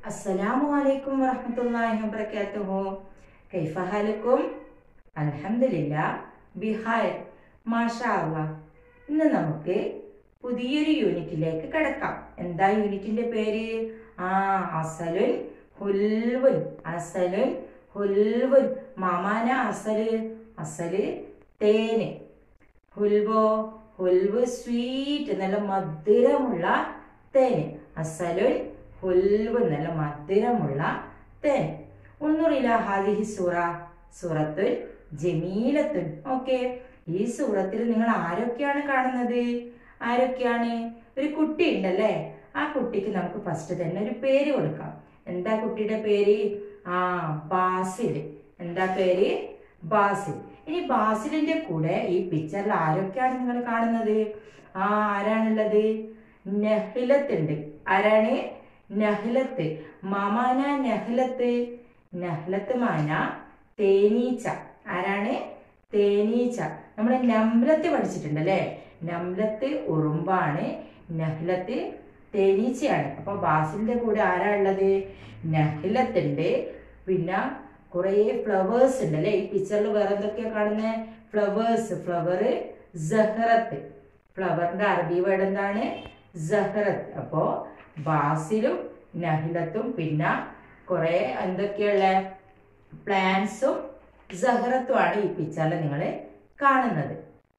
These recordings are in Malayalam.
السلام عليكم ورحمة الله وبركاته كيف حالكم الحمد لله ബിഹായ് മാഷാ അള്ളാ ഇന്ന് നമുക്ക് പുതിയൊരു യൂണിറ്റിലേക്ക് കിടക്കാം എന്താ യൂണിറ്റിന്റെ പേര് ആ അസലുൻ ഹുൽവുൻ അസലുൻ ഹുൽവുൻ മാമാന അസല് അസല് തേന് ഹുൽവോ ഹുൽവ് സ്വീറ്റ് നല്ല മധുരമുള്ള തേൻ അസലുൻ ഹുൽവ് നല്ല മധുരമുള്ള തേൻ ഉണ്ണുറില ഹാദിഹി സൂറ സൂറത്തുൽ ജമീലത്തുൻ ഓക്കെ ഈ സൂറത്തിൽ നിങ്ങൾ ആരൊക്കെയാണ് കാണുന്നത് ആരൊക്കെയാണ് ഒരു കുട്ടി ഉണ്ടല്ലേ ആ കുട്ടിക്ക് നമുക്ക് ഫസ്റ്റ് തന്നെ ഒരു പേര് കൊടുക്കാം എന്താ കുട്ടിയുടെ പേര് ആ ബാസിൽ എന്താ പേര് ബാസിൽ ഇനി ബാസിലിന്റെ കൂടെ ഈ പിക്ചറിൽ ആരൊക്കെയാണ് നിങ്ങൾ കാണുന്നത് ആ ആരാണുള്ളത് നഹ്ലത്ത് ഉണ്ട് ആരാണ് നഹ്ലത്ത് മമാന നഹ്ലത്ത് നഹ്ലത്ത് മാന തേനീച്ച ആരാണ് തേനീച്ച നമ്മൾ നംലത്ത് പഠിച്ചിട്ടുണ്ട് അല്ലേ നംലത്ത് ഉറുമ്പാണ് നഹ്ലത്ത് തേനീച്ചയാണ് അപ്പൊ ബാസിലിന്റെ കൂടെ ആരാ ഉള്ളത് നഹ്ലത്ത് ഉണ്ട് പിന്നെ കുറേ ഫ്ലവേഴ്സ് ഉണ്ട് അല്ലേ ഈ പിക്ചറിൽ വേറെ എന്തൊക്കെയാ കാണുന്നത് ഫ്ലവേഴ്സ് ഫ്ലവർ ജഹറത്ത് ഫ്ലവറിന്റെ അറബി വേർഡ് എന്താണ് ജഹറത്ത് അപ്പോ ബാസിലും നഹ്ലത്തും പിന്നെ കുറെ എന്തൊക്കെയുള്ള പ്ലാന്റ്സും ജഹറത്തുമാണ് ഈ പിക്ചറിൽ നിങ്ങൾ കാണുന്നത്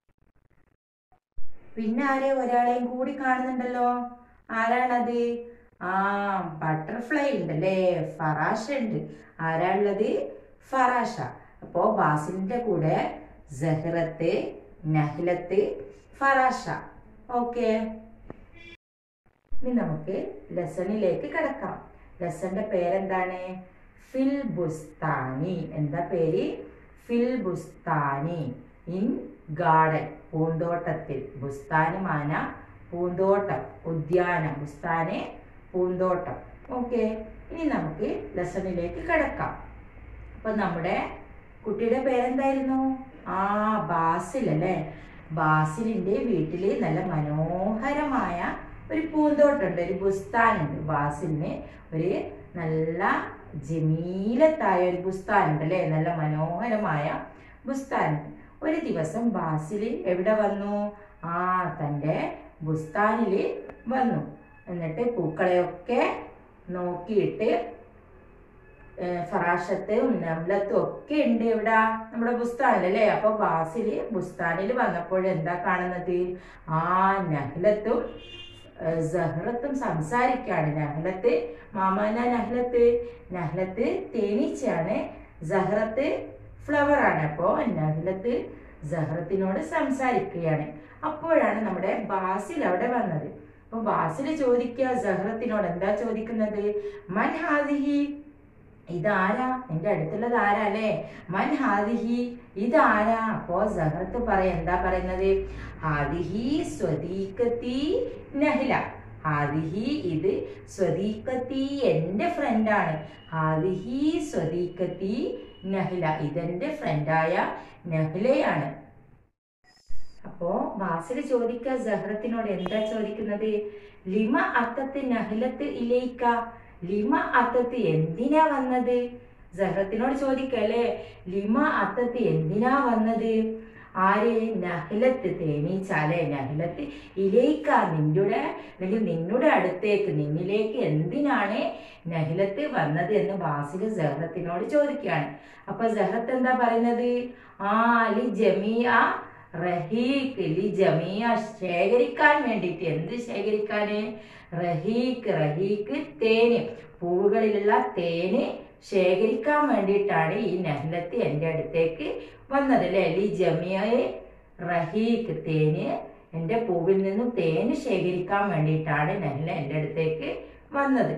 പിന്നെ ആരെ ഒരാളെയും കൂടി കാണുന്നുണ്ടല്ലോ ആരാണത് ആ ബട്ടർഫ്ലൈ ഉണ്ടല്ലേ ഫറാഷ ഉണ്ട് ആരാളുള്ളത് ഫറാഷ അപ്പോ ബാസിലിന്റെ കൂടെ ജഹ്റത്ത് നഹ്ലത്ത് ഫറാഷ ഓക്കെ ഇനി നമുക്ക് ലെസണിലേക്ക് കിടക്കാം ലെസന്റെ പേരെന്താണ് ഫിൽ ബുസ്താനി എന്താ പേര് ഫിൽ ബുസ്താനി ഇൻ ഗാർഡൻ പൂന്തോട്ടത്തിൽ ബുസ്താനി മാന പൂന്തോട്ടം ഉദ്യാനം ബുസ്താന് പൂന്തോട്ടം ഓക്കെ ഇനി നമുക്ക് ലെസണിലേക്ക് കിടക്കാം അപ്പൊ നമ്മുടെ കുട്ടിയുടെ പേരെന്തായിരുന്നു ആ ബാസിൽ അല്ലേ ബാസിലിന്റെ വീട്ടില് നല്ല മനോഹരമായ ഒരു പൂന്തോട്ടമുണ്ട് ഒരു ബുസ്താനുണ്ട് ബാസിലിന് ഒരു നല്ല ജമീലത്തായ ഒരു ബുസ്താനുണ്ട് അല്ലേ നല്ല മനോഹരമായ ബുസ്താനുണ്ട് ഒരു ദിവസം ബാസിൽ എവിടെ വന്നു ആ തൻ്റെ ബുസ്താനിൽ വന്നു എന്നിട്ട് പൂക്കളെയൊക്കെ നോക്കിയിട്ട് ഫറാഷത്തും നംലത്തും ഒക്കെ ഉണ്ട് ഇവിടെ നമ്മുടെ ബുസ്താനിൽ അല്ലേ അപ്പൊ ബാസില് ബുസ്താനിൽ വന്നപ്പോൾ എന്താ കാണുന്നത് ആ നഹ്ലത്തും സഹ്റത്തും സംസാരിക്കാണ് നഹ്ലത്ത് മാമാന നഹ്ലത്ത് നഹ്ലത്ത് തേനീച്ചയാണ് സഹ്റത്ത് ഫ്ലവർ ആണ് അപ്പോ നഹ്ലത്ത് സഹ്റത്തിനോട് സംസാരിക്കുകയാണ് അപ്പോഴാണ് നമ്മുടെ ബാസിൽ അവിടെ വന്നത് അപ്പൊ ബാസിൽ ചോദിക്കുക സഹ്റത്തിനോട് എന്താ ചോദിക്കുന്നത് മൻ ഹാദിഹി ഇതാരാ എന്റെ അടുത്തുള്ളത് ആരാ അല്ലേ മൻ ഹാദിഹി ഇതാരാ അപ്പോ സഹർത്ത് പറയാ എന്താ പറയുന്നത് ഹാദിഹി സ്വദീകത്തി നഹ്ല ഹാദിഹി ഇത് സ്വദീകത്തി എന്റെ ഫ്രണ്ടാണ് ഹാദിഹി സ്വദീകത്തി നഹ്ല ഇതെന്റെ ഫ്രണ്ടായ നഹ്ലയാണ് അപ്പോ ബാസിൽ ചോദിക്ക സഹ്റത്തിനോട് എന്താ ചോദിക്കുന്നത് ലിമ അത്തത്ത് നഹ്ലത്ത് ഇലേക്ക ലിമ അത്തത്ത് എന്തിനാ വന്നത് സഹ്റത്തിനോട് ചോദിക്കല്ലേ ലിമ അത്തത്ത് എന്തിനാ വന്നത് ആര് നഹ്ലത്ത് തേനീച്ച അല്ലെ നഹ്ലത്ത് ഇലേക്ക നിന്റെ അല്ലെങ്കിൽ നിന്നുടെ അടുത്തേക്ക് നിന്നിലേക്ക് എന്തിനാണ് നഹ്ലത്ത് വന്നത് എന്ന് ബാസിൽ സഹ്റത്തിനോട് ചോദിക്കുകയാണ് അപ്പൊ സഹ്റത്ത് എന്താ പറയുന്നത് ആ ലി ജമിയ റഹീഖ് ലി ജമിയ ശേഖരിക്കാൻ വേണ്ടിയിട്ട് എന്ത് ശേഖരിക്കാന് റഹീഖ് റഹീഖ് തേന് പൂവുകളിലുള്ള തേന് ശേഖരിക്കാൻ വേണ്ടിയിട്ടാണ് ഈ നഹ്ലത്ത് എൻ്റെ അടുത്തേക്ക് വന്നത് അല്ലേ ലി ജമിയയെ റഹീഖ് തേന് എൻ്റെ പൂവിൽ നിന്നും തേന് ശേഖരിക്കാൻ വേണ്ടിയിട്ടാണ് നഹ്ല എൻ്റെ അടുത്തേക്ക് വന്നത്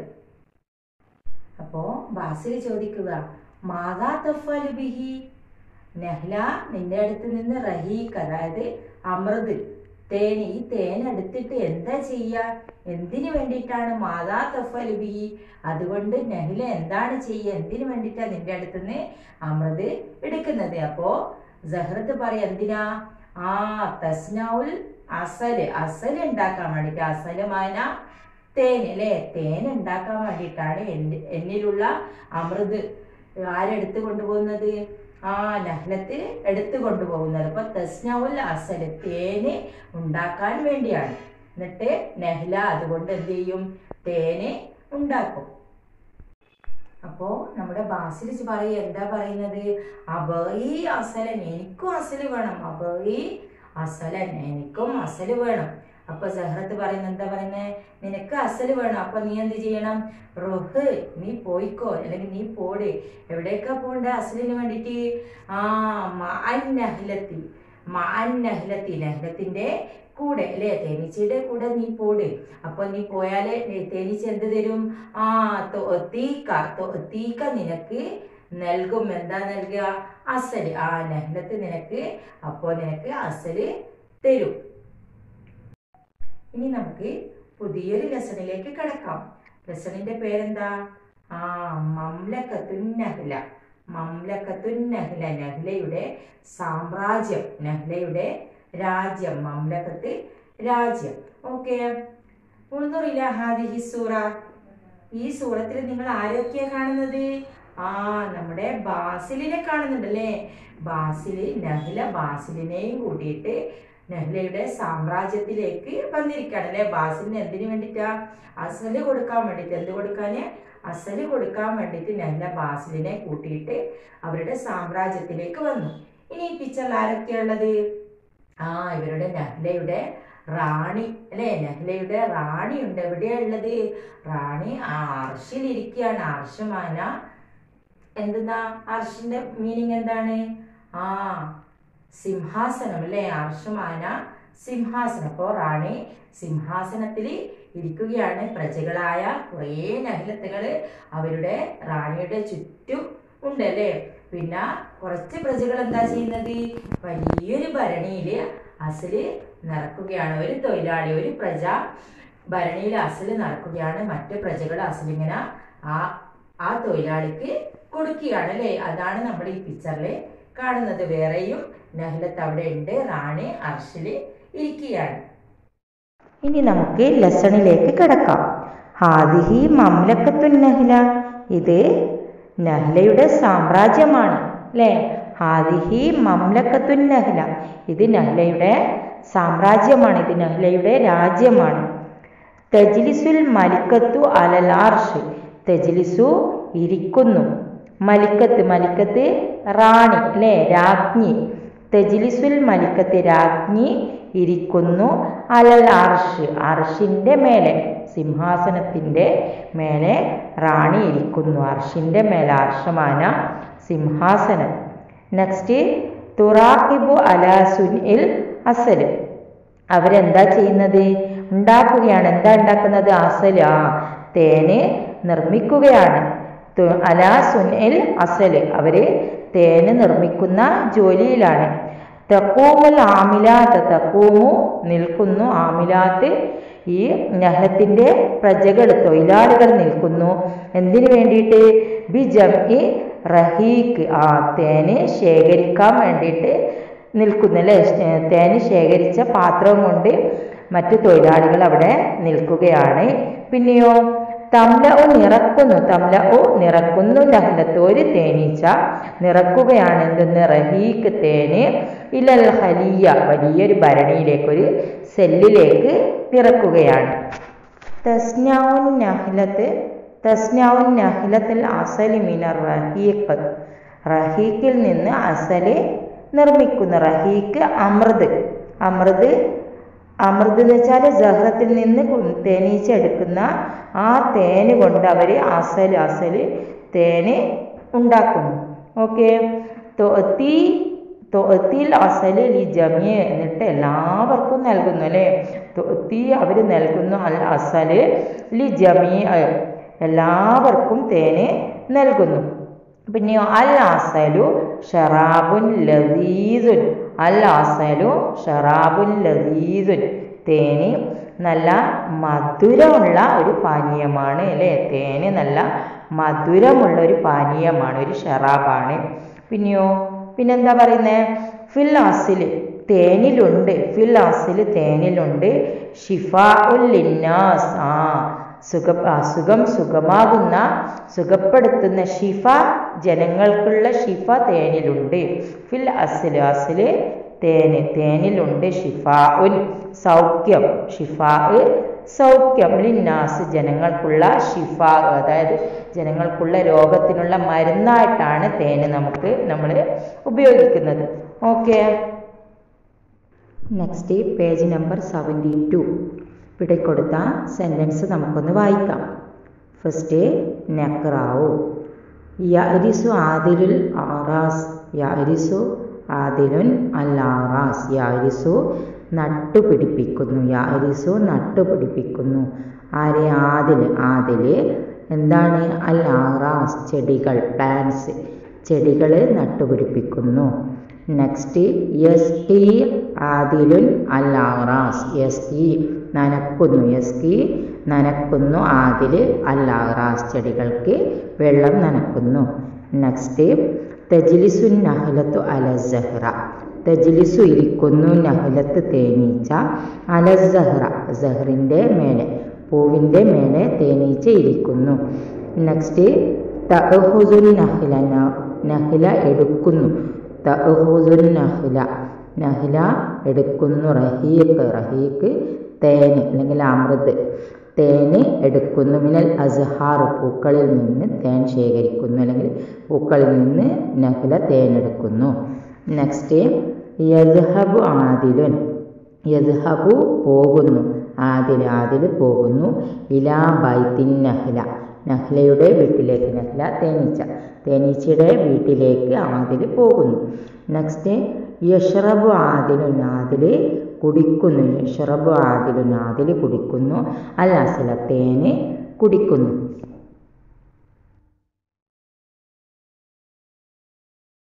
അപ്പോ ബാസിൽ ചോദിക്കുക മാതാ തഫൽ ബിഹി നെഹ്ല നിന്റെ അടുത്ത് നിന്ന് റഹീഖ് അതായത് അമൃത് തേൻ ഈ തേൻ എടുത്തിട്ട് എന്താ ചെയ്യുക എന്തിനു വേണ്ടിയിട്ടാണ് മാതാ തഫലുബി അതുകൊണ്ട് നെഹ്ല എന്താണ് ചെയ്യുക എന്തിനു വേണ്ടിയിട്ടാണ് നിന്റെ അടുത്തുനിന്ന് അമൃത് എടുക്കുന്നത് അപ്പോ സഹ്റത്ത് പറയാ എന്തിനാ ആ തസ്നൗൽ അസല് അസല് ഉണ്ടാക്കാൻ വേണ്ടിയിട്ട് അസലുമാന തേൻ അല്ലേ തേൻ ഉണ്ടാക്കാൻ വേണ്ടിയിട്ടാണ് എന്നെ എന്നിലുള്ള അമൃത് ആരെടുത്ത് കൊണ്ടുപോകുന്നത് ആ നഹ്ലത്ത് എടുത്തു കൊണ്ടുപോകുന്നത് അപ്പൊ തസ്നൗൽ അസല് തേന് ഉണ്ടാക്കാൻ വേണ്ടിയാണ് എന്നിട്ട് നെഹ്ല അതുകൊണ്ട് എന്ത് ചെയ്യും തേന് ഉണ്ടാക്കും അപ്പോ നമ്മുടെ ബാസിലിച്ച് പറയും എന്താ പറയുന്നത് അബയി അസലൻ എനിക്കും അസല് വേണം അബയി അസലൻ എനിക്കും അസല് വേണം അപ്പൊ സഹ്റത്ത് പറയുന്നത് എന്താ പറയുന്നത് നിനക്ക് അസല് വേണം അപ്പൊ നീ എന്ത് ചെയ്യണം റുഹ് നീ പോയിക്കോ അല്ലെങ്കിൽ നീ പോട് എവിടേക്കാ പോണ്ടേ അസലിന് വേണ്ടിട്ട് ആ മാൻ നഹ്ലത്തി മാൻ നഹ്ലത്തി നഹ്ലത്തിന്റെ കൂടെ അല്ലേ തേനീച്ചയുടെ കൂടെ നീ പോട് അപ്പൊ നീ പോയാല് തേനീച്ച എന്ത് തരും ആ തൊത്തീക്ക തൊത്തീക്ക നിനക്ക് നൽകും എന്താ നൽകുക അസല് ആ നഹ്ലത്ത് നിനക്ക് അപ്പോ നിനക്ക് അസല് തരും ഇനി നമുക്ക് പുതിയൊരു ലെസണിലേക്ക് കിടക്കാം ലെസണിന്റെ പേരെന്താ ആ മംലക്കത്തുൻ നഹ്ല മംലക്കത്തുൻ നഹ്ല നഹ്ലയുടെ സാമ്രാജ്യം നഹ്ലയുടെ രാജ്യം മംലക്കത്ത് രാജ്യം ഓക്കെ ഉൾന്നുറില്ല ഹാദിഹി സൂറ ഈ സൂറത്തിൽ നിങ്ങൾ ആരൊക്കെയാ കാണുന്നത് ആ നമ്മുടെ ബാസിലിനെ കാണുന്നുണ്ടല്ലേ ബാസില് നഹ്ല ബാസിലിനെയും കൂട്ടിയിട്ട് നെഹ്ലയുടെ സാമ്രാജ്യത്തിലേക്ക് വന്നിരിക്കുകയാണ് അല്ലെ ബാസിലിന് എന്തിനു വേണ്ടിയിട്ടാ അസല് കൊടുക്കാൻ വേണ്ടിയിട്ട് എന്ത് കൊടുക്കാന് അസല് കൊടുക്കാൻ വേണ്ടിയിട്ട് നെഹ്ല ബാസിലിനെ കൂട്ടിയിട്ട് അവരുടെ സാമ്രാജ്യത്തിലേക്ക് വന്നു ഇനി ഈ പിക്ചറിൽ ആരൊക്കെയുള്ളത് ആ ഇവരുടെ നെഹ്ലയുടെ റാണി അല്ലെ നെഹ്ലയുടെ റാണി ഉണ്ട് എവിടെയാ ഉള്ളത് റാണി ആ അർഷിലിരിക്കുകയാണ് അർഷമാന എന്തെന്നാ അർഷിന്റെ മീനിങ് എന്താണ് ആ സിംഹാസനം അല്ലെ അർഷമാന സിംഹാസനം അപ്പോ റാണി സിംഹാസനത്തിൽ ഇരിക്കുകയാണ് പ്രജകളായ കുറേ നഹലത്തുകള് അവരുടെ റാണിയുടെ ചുറ്റും ഉണ്ട് അല്ലേ പിന്നെ കുറച്ച് പ്രജകൾ എന്താ ചെയ്യുന്നത് വലിയൊരു ഭരണിയില് അസല് നിറക്കുകയാണ് ഒരു തൊഴിലാളി ഒരു പ്രജ ഭരണിയിൽ അസല് നിറക്കുകയാണ് മറ്റു പ്രജകൾ അസലിങ്ങനെ ആ ആ തൊഴിലാളിക്ക് കൊടുക്കുകയാണ് അല്ലേ അതാണ് നമ്മൾ ഈ പിക്ചറിൽ കാണുന്നത് വേറെയും നഹ്ലത്ത് അവിടെ ഉണ്ട് റാണി അർഷില് ഇരിക്കുകയാണ് ഇനി നമുക്ക് ലെസണിലേക്ക് കിടക്കാം ഹാദിഹി മംലക്കത്തുൻ നഹ്ല ഇത് നഹ്ലയുടെ സാമ്രാജ്യമാണ് അല്ലേ ഹാദിഹി മംലക്കത്തുൻ നഹ്ല ഇത് നഹ്ലയുടെ സാമ്രാജ്യമാണ് ഇത് നഹ്ലയുടെ രാജ്യമാണ് തജ്ലിസുൽ മലിക്കത്തു അലൽ അർഷ് തജ്ലിസു ഇരിക്കുന്നു മലിക്കത്ത് മലിക്കത്ത് റാണി അല്ലേ രാജ്ഞി തജ്ലിസുൽ മലിക്കത്ത് രാജ്ഞി ഇരിക്കുന്നു അലൽ അർഷ് അർഷിൻ്റെ മേലെ സിംഹാസനത്തിൻ്റെ മേലെ റാണി ഇരിക്കുന്നു അർഷിൻ്റെ മേലെ അർഷമാന സിംഹാസനം നെക്സ്റ്റ് തുറാഹിബു അലാസുൻ ഇൽ അസൽ അവരെന്താ ചെയ്യുന്നത് ഉണ്ടാക്കുകയാണ് എന്താ ഉണ്ടാക്കുന്നത് അസൽ ആ തേന് നിർമ്മിക്കുകയാണ് തു- അലാസുൻ ഇൽ അസൽ അവര് തേന് നിർമ്മിക്കുന്ന ജോലിയിലാണ് തക്കൂമുൽ ആമിലാത്ത് തക്കൂമു നിൽക്കുന്നു ആമിലാത്ത് ഈ നഹത്തിന്റെ പ്രജകൾ തൊഴിലാളികൾ നിൽക്കുന്നു എന്തിനു വേണ്ടിയിട്ട് ബി ജംഇ റഹീക്ക് ആ തേന് ശേഖരിക്കാൻ വേണ്ടിയിട്ട് നിൽക്കുന്നു അല്ലേ ശേ- തേന് ശേഖരിച്ച പാത്രം കൊണ്ട് മറ്റു തൊഴിലാളികൾ അവിടെ നിൽക്കുകയാണ് പിന്നെയോ തംല ഉ നിറക്കുന്നു തംല ഉ നിറക്കുന്നു നഹ്ലത്ത് ഒരു തേനീച്ച നിറക്കുകയാണ് എന്തെന്ന് റഹീക്ക് തേന് ഇലൽ ഹലിയ വലിയൊരു ഭരണിയിലേക്ക് ഒരു സെല്ലിലേക്ക് നിറക്കുകയാണ് തസ്നാവുൻ നഹ്ലത്ത് തസ്നാവുൻ നഹ്ലത്തിൽ അസലി മിനർ റഹീഖ് റഹീഖിൽ നിന്ന് അസല് നിർമ്മിക്കുന്നു റഹീഖ് അമൃത് അമൃത് അമൃത് എന്ന് വെച്ചാൽ ജഹ്റത്തിൽ നിന്ന് കു- തേനീച്ച എടുക്കുന്ന ആ തേന് കൊണ്ട് അവർ അസൽ അസൽ തേന് ഉണ്ടാക്കുന്നു ഓക്കെ തൊത്തി തൊത്തിൽ അസല് ലി ജമിയ എന്നിട്ട് എല്ലാവർക്കും നൽകുന്നു അല്ലേ തൊത്തി അവർ നൽകുന്നു അൽ അസല് ലി ജമിയ എല്ലാവർക്കും തേന് നൽകുന്നു പിന്നെയോ അൽ അസലു ഷറാബുൻ ലദീസുൻ അൽ അസലു ഷറാബുൻ ലദീസുൻ തേന് നല്ല മധുരമുള്ള ഒരു പാനീയമാണ് അല്ലേ തേന് നല്ല മധുരമുള്ള ഒരു പാനീയമാണ് ഒരു ഷറാബാണ് പിന്നെയോ പിന്നെന്താ പറയുന്നത് ഫിൽ അസിൽ തേനിലുണ്ട് ഫിൽ അസിൽ തേനിലുണ്ട് ഷിഫാ ഉൽ ലിന്നാസ് ആ സുഖ അസുഖം സുഖമാകുന്ന സുഖപ്പെടുത്തുന്ന ഷിഫ ജനങ്ങൾക്കുള്ള ഷിഫ തേനിലുണ്ട് ഫിൽ അസില് അസില് തേന് തേനിലുണ്ട് ഷിഫ ഉൻ സൗഖ്യം ഷിഫ സൗഖ്യം ലിന്നാസ് ജനങ്ങൾക്കുള്ള ഷിഫ അതായത് ജനങ്ങൾക്കുള്ള രോഗത്തിനുള്ള മരുന്നായിട്ടാണ് തേന് നമുക്ക് നമ്മൾ ഉപയോഗിക്കുന്നത് okay next page number seventy two ഇവിടെ കൊടുത്ത സെൻറ്റൻസ് നമുക്കൊന്ന് വായിക്കാം ഫസ്റ്റ് നക്രാവു യരിസു ആദിലുൽ ആറാസ് യരിസു ആദിലുൻ അൽ ആറാസ് യരിസു നട്ടുപിടിപ്പിക്കുന്നു യരിസു നട്ടുപിടിപ്പിക്കുന്നു ആരെ ആദിൽ ആദില് എന്താണ് അൽ ആറാസ് ചെടികൾ പ്ലാന്റ്സ് ചെടികൾ നട്ടുപിടിപ്പിക്കുന്നു നെക്സ്റ്റ് എസ് ടി ആദിലുൻ അൽ ആറാസ് എസ് ടി നനക്കുന്നു എസ് ടി നനക്കുന്നു ആദിൽ അൽ ആറാസ് ചെടികൾക്ക് വെള്ളം നനക്കുന്നു നെക്സ്റ്റ് തജ്ലിസു നഹലത്തു അല സഹ്റ തജ്ലിസു ഇരിക്കുന്നു നഹലത്ത് തേനീച്ച അല സഹ്റ സഹറിൻ്റെ മേലെ പൂവിൻ്റെ മേലെ തേനീച്ച ഇരിക്കുന്നു നെക്സ്റ്റ് തഹുസുൻ നഹ്ല നഹ്ല എടുക്കുന്നു തഹുസുൻ നഹ്ല നഹ്ല എടുക്കുന്നു റഹീഖ് റഹീഖ് തേന് അല്ലെങ്കിൽ അമൃത് തേന് എടുക്കുന്നു മിനൽ അസ്ഹാർ പൂക്കളിൽ നിന്ന് തേൻ ശേഖരിക്കുന്നു അല്ലെങ്കിൽ പൂക്കളിൽ നിന്ന് നഹ്ല തേനെടുക്കുന്നു നെക്സ്റ്റ് യദ്ഹബു ആദിലുൻ യദ്ഹബു പോകുന്നു ആദിൽ ആദിൽ പോകുന്നു ഇലാ ബൈത്തിൻ നഹ്ല നഹ്ലയുടെ വീട്ടിലേക്ക് നഹ്ല തേനീച്ച തേനീച്ചയുടെ വീട്ടിലേക്ക് ആദിൽ പോകുന്നു നെക്സ്റ്റ് യഷ്റബു ആദിലുൻ ആദിൽ കുടിക്കുന്നു യഷ്റബു ആദിലുൻ ആദിൽ കുടിക്കുന്നു അൽ അസല തേന് കുടിക്കുന്നു